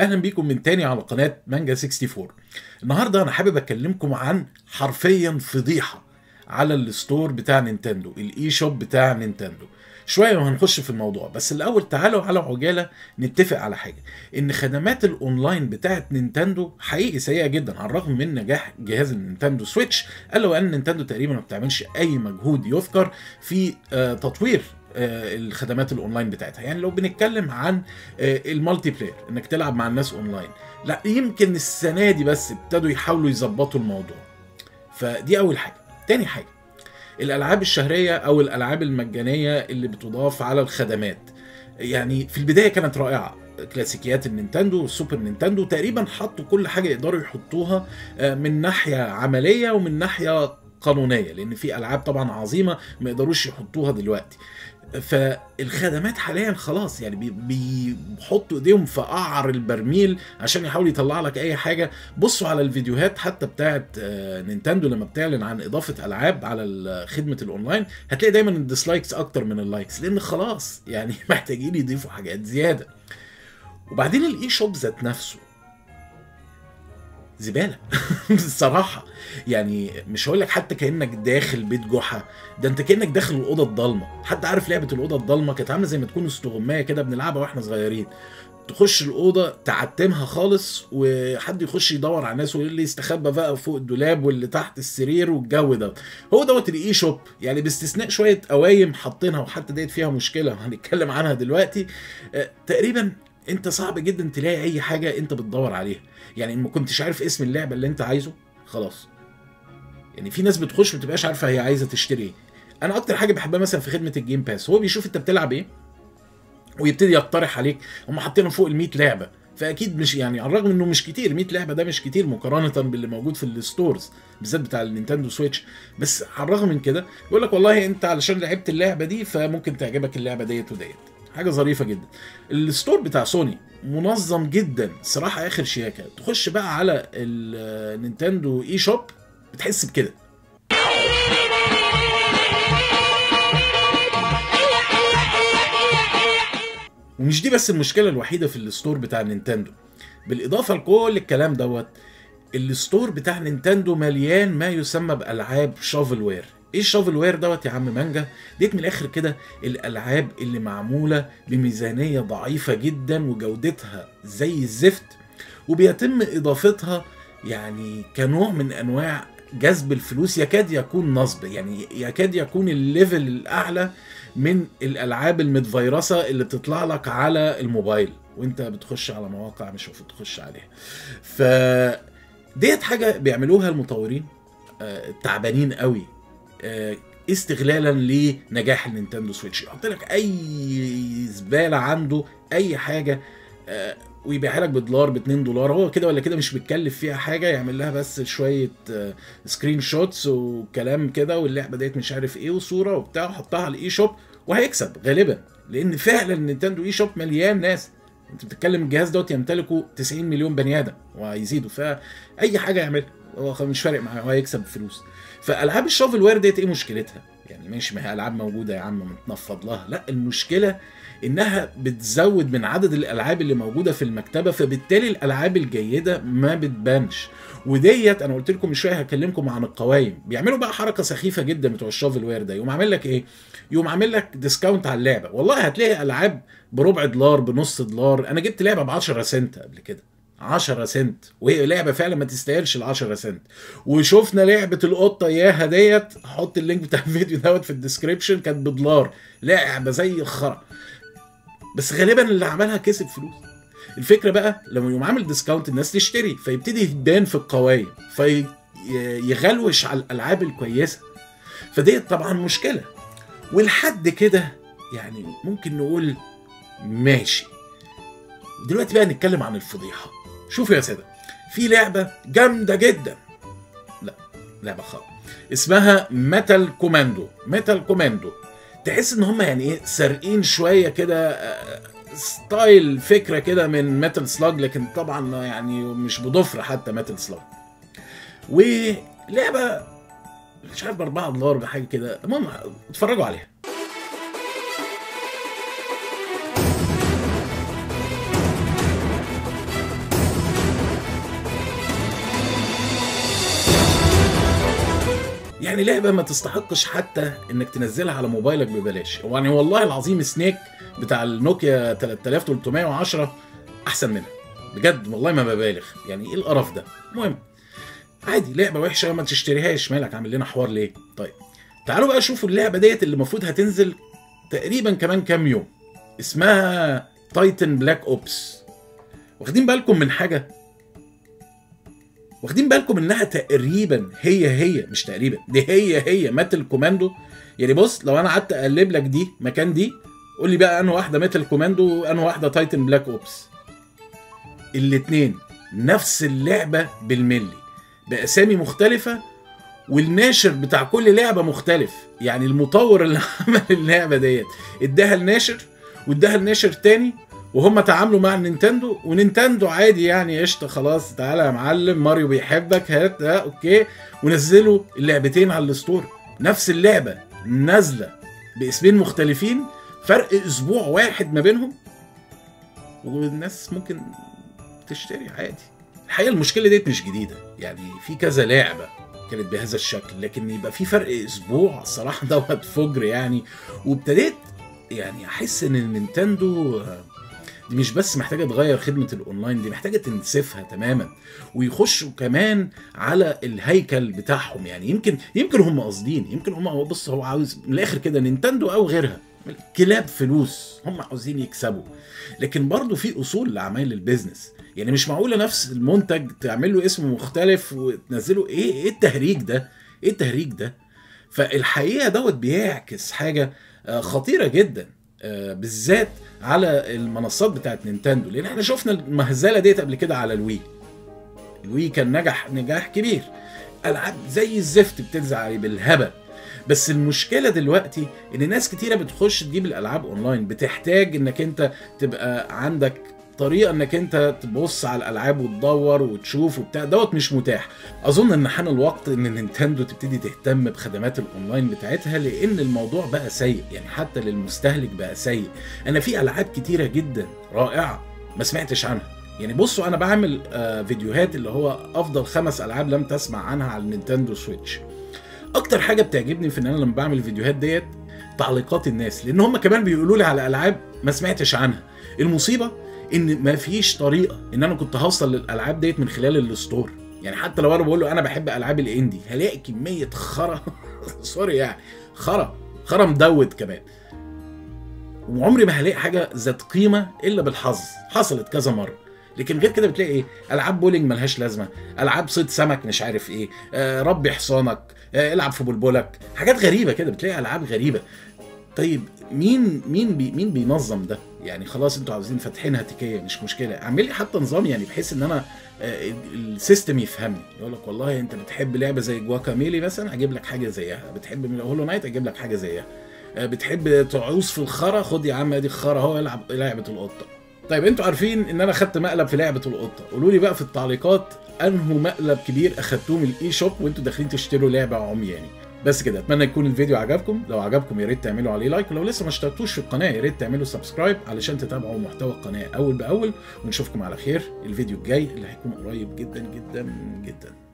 اهلا بيكم من تاني على قناه مانجا 64 النهارده انا حابب اكلمكم عن حرفيا فضيحه على الستور بتاع نينتندو الاي شوب بتاع نينتندو شويه وهنخش في الموضوع بس الاول تعالوا على عجاله نتفق على حاجه ان خدمات الاونلاين بتاعت نينتندو حقيقي سيئه جدا على الرغم من نجاح جهاز النينتندو سويتش الا وان نينتندو تقريبا ما بتعملش اي مجهود يذكر في آه، تطوير آه، الخدمات الاونلاين بتاعتها يعني لو بنتكلم عن آه، المالتي بلاير انك تلعب مع الناس اونلاين لا يمكن السنه دي بس ابتدوا يحاولوا يظبطوا الموضوع فدي اول حاجه تاني حاجه الالعاب الشهريه او الالعاب المجانيه اللي بتضاف على الخدمات يعني في البدايه كانت رائعه كلاسيكيات النينتندو والسوبر نينتندو تقريبا حطوا كل حاجه يقدروا يحطوها آه، من ناحيه عمليه ومن ناحيه قانونيه لان في العاب طبعا عظيمه ما يقدروش يحطوها دلوقتي فالخدمات حاليا خلاص يعني بي- بيحطوا ايديهم في قعر البرميل عشان يحاول يطلع لك اي حاجه بصوا على الفيديوهات حتى بتاعت آه، نينتندو لما بتعلن عن اضافه العاب على ال- خدمه الاونلاين هتلاقي دايما الديسلايكس اكتر من اللايكس لان خلاص يعني محتاجين يضيفوا حاجات زياده وبعدين الاي شوب ذات نفسه زباله الصراحه يعني مش هقول لك حتى كانك داخل بيت جحا ده انت كانك داخل الاوضه الضلمه حد عارف لعبه الاوضه الضلمه كانت عامله زي ما تكون استغمايه كده بنلعبها واحنا صغيرين تخش الاوضه تعتمها خالص وحد يخش يدور على ناس واللي يستخبى بقى فوق الدولاب واللي تحت السرير والجو ده هو دوت الاي شوب يعني باستثناء شويه قوايم حاطينها وحتى ديت فيها مشكله هنتكلم عنها دلوقتي آه، تقريبا انت صعب جدا تلاقي اي حاجه انت بتدور عليها يعني ما كنتش عارف اسم اللعبه اللي انت عايزه خلاص يعني في ناس بتخش ما بتبقاش عارفه هي عايزه تشتري ايه انا اكتر حاجه بحبها مثلا في خدمه الجيم باس هو بيشوف انت بتلعب ايه ويبتدي يقترح عليك هم حاطين فوق ال 100 لعبه فاكيد مش يعني على الرغم انه مش كتير 100 لعبه ده مش كتير مقارنه باللي موجود في الستورز بالذات بتاع النينتندو سويتش بس على الرغم من كده يقول لك والله انت علشان لعبت اللعبه دي فممكن تعجبك اللعبه ديت وديت حاجه ظريفه جدا الستور بتاع سوني منظم جدا صراحه اخر شياكه تخش بقى على النينتندو اي شوب بتحس بكده ومش دي بس المشكله الوحيده في الستور بتاع نينتندو بالاضافه لكل الكلام دوت الستور بتاع نينتندو مليان ما يسمى بالعاب شافل وير ايه الشافل وير دوت يا عم مانجا ديت من الاخر كده الالعاب اللي معموله بميزانيه ضعيفه جدا وجودتها زي الزفت وبيتم اضافتها يعني كنوع من انواع جذب الفلوس يكاد يكون نصب يعني يكاد يكون الليفل الاعلى من الالعاب المتفيرسه اللي بتطلع لك على الموبايل وانت بتخش على مواقع مش المفروض تخش عليها ف ديت حاجه بيعملوها المطورين آه، تعبانين قوي آه، استغلالا لنجاح النينتندو سويتش يحط لك اي زباله عنده اي حاجه آه، ويبيعها لك بدولار ب 2 دولار هو كده ولا كده مش بيتكلف فيها حاجه يعمل لها بس شويه آه، سكرين شوتس وكلام كده واللعبه ديت مش عارف ايه وصوره وبتاع وحطها على الاي شوب وهيكسب غالبا لان فعلا النينتندو اي شوب مليان ناس انت بتتكلم الجهاز دوت يمتلكه 90 مليون بني ادم وهيزيدوا فاي حاجه يعملها هو خ- مش فارق معاه هو هيكسب فلوس فالعاب الشافل وير ديت ايه مشكلتها؟ يعني ماشي ما هي العاب موجوده يا عم متنفض لها لا المشكله انها بتزود من عدد الالعاب اللي موجوده في المكتبه فبالتالي الالعاب الجيده ما بتبانش وديت انا قلت لكم من شويه هكلمكم عن القوايم بيعملوا بقى حركه سخيفه جدا بتوع الشافل وير ده يقوم عامل لك ايه يقوم عامل لك ديسكاونت على اللعبه والله هتلاقي العاب بربع دولار بنص دولار انا جبت لعبه ب 10 سنت قبل كده 10 سنت وهي لعبه فعلا ما تستاهلش ال 10 سنت وشفنا لعبه القطه اياها ديت هحط اللينك بتاع الفيديو دوت في الديسكريبشن كانت بدولار لعبه زي الخرا بس غالبا اللي عملها كسب فلوس الفكره بقى لما يقوم عامل ديسكاونت الناس تشتري فيبتدي يبان في القوايم فيغلوش على الالعاب الكويسه فديت طبعا مشكله ولحد كده يعني ممكن نقول ماشي دلوقتي بقى نتكلم عن الفضيحه شوفوا يا ساده في لعبه جامده جدا لا لعبه خالص اسمها ميتال كوماندو ميتال كوماندو تحس ان هم يعني ايه سارقين شويه كده آه، ستايل فكره كده من ميتال سلاج لكن طبعا يعني مش بضفر حتى ميتال سلاج ولعبه مش عارف ب 4 دولار بحاجه كده المهم اتفرجوا عليها يعني لعبه ما تستحقش حتى انك تنزلها على موبايلك ببلاش يعني والله العظيم سنيك بتاع النوكيا 3310 احسن منها بجد والله ما ببالغ يعني ايه القرف ده المهم عادي لعبه وحشه ما تشتريهاش مالك عامل لنا حوار ليه طيب تعالوا بقى شوفوا اللعبه ديت اللي المفروض هتنزل تقريبا كمان كام يوم اسمها تايتن بلاك اوبس واخدين بالكم من حاجه واخدين بالكم انها تقريبا هي هي مش تقريبا دي هي هي ماتل كوماندو يعني بص لو انا قعدت اقلب لك دي مكان دي قول لي بقى انه واحده ميتال كوماندو وانه واحده تايتن بلاك اوبس الاتنين نفس اللعبه بالملي باسامي مختلفه والناشر بتاع كل لعبه مختلف يعني المطور اللي عمل اللعبه ديت اداها الناشر واداها الناشر تاني وهم تعاملوا مع نينتندو ونينتندو عادي يعني قشطه خلاص تعالى يا معلم ماريو بيحبك هات ها اوكي ونزلوا اللعبتين على الستور نفس اللعبه نازله باسمين مختلفين فرق اسبوع واحد ما بينهم والناس ممكن تشتري عادي الحقيقه المشكله ديت مش جديده يعني في كذا لعبه كانت بهذا الشكل لكن يبقى في فرق اسبوع الصراحه دوت فجر يعني وابتديت يعني احس ان نينتندو دي مش بس محتاجه تغير خدمه الاونلاين دي محتاجه تنسفها تماما ويخشوا كمان على الهيكل بتاعهم يعني يمكن يمكن هم قاصدين يمكن هم هو بص هو عاوز من الاخر كده نينتندو او غيرها كلاب فلوس هم عاوزين يكسبوا لكن برضه في اصول لاعمال البيزنس يعني مش معقوله نفس المنتج تعمل له اسم مختلف وتنزله ايه ايه التهريج ده ايه التهريج ده فالحقيقه دوت بيعكس حاجه خطيره جدا بالذات على المنصات بتاعت نينتندو لان احنا شفنا المهزله ديت قبل كده على الوي الوي كان نجح نجاح كبير العاب زي الزفت بتنزل عليه بالهبل بس المشكله دلوقتي ان ناس كتيره بتخش تجيب الالعاب اونلاين بتحتاج انك انت تبقى عندك طريقه انك انت تبص على الالعاب وتدور وتشوف وبتاع دوت مش متاح اظن ان حان الوقت ان نينتندو تبتدي تهتم بخدمات الاونلاين بتاعتها لان الموضوع بقى سيء يعني حتى للمستهلك بقى سيء انا في العاب كتيره جدا رائعه ما سمعتش عنها يعني بصوا انا بعمل آه فيديوهات اللي هو افضل خمس العاب لم تسمع عنها على النينتندو سويتش اكتر حاجه بتعجبني في ان انا لما بعمل الفيديوهات ديت تعليقات الناس لان هم كمان بيقولوا لي على العاب ما سمعتش عنها المصيبه ان ما فيش طريقه ان انا كنت هوصل للالعاب ديت من خلال الستور يعني حتى لو انا بقول له انا بحب العاب الاندي هلاقي كميه خرا سوري يعني خرا خرا مدود كمان وعمري ما هلاقي حاجه ذات قيمه الا بالحظ حصلت كذا مره لكن غير كده بتلاقي ايه العاب بولينج ملهاش لازمه العاب صيد سمك مش عارف ايه آه ربي حصانك آه العب في بلبلك حاجات غريبه كده بتلاقي العاب غريبه طيب مين مين بي مين بينظم ده يعني خلاص انتوا عاوزين فاتحينها تكيه مش مشكله اعمل لي حتى نظام يعني بحيث ان انا آه السيستم يفهمني يقول لك والله انت بتحب لعبه زي جواكاميلي مثلا اجيب لك حاجه زيها بتحب هولو نايت اجيب لك حاجه زيها آه بتحب تعوز في الخرا خد يا عم ادي الخرا اهو العب لعبه القطه طيب انتوا عارفين ان انا خدت مقلب في لعبه القطه قولوا لي بقى في التعليقات انه مقلب كبير اخدتوه من الاي شوب وانتوا داخلين تشتروا لعبه عمياني بس كده اتمنى يكون الفيديو عجبكم لو عجبكم يا ريت تعملوا عليه لايك ولو لسه ما اشتركتوش في القناه يا ريت تعملوا سبسكرايب علشان تتابعوا محتوى القناه اول باول ونشوفكم على خير الفيديو الجاي اللي هيكون قريب جدا جدا جدا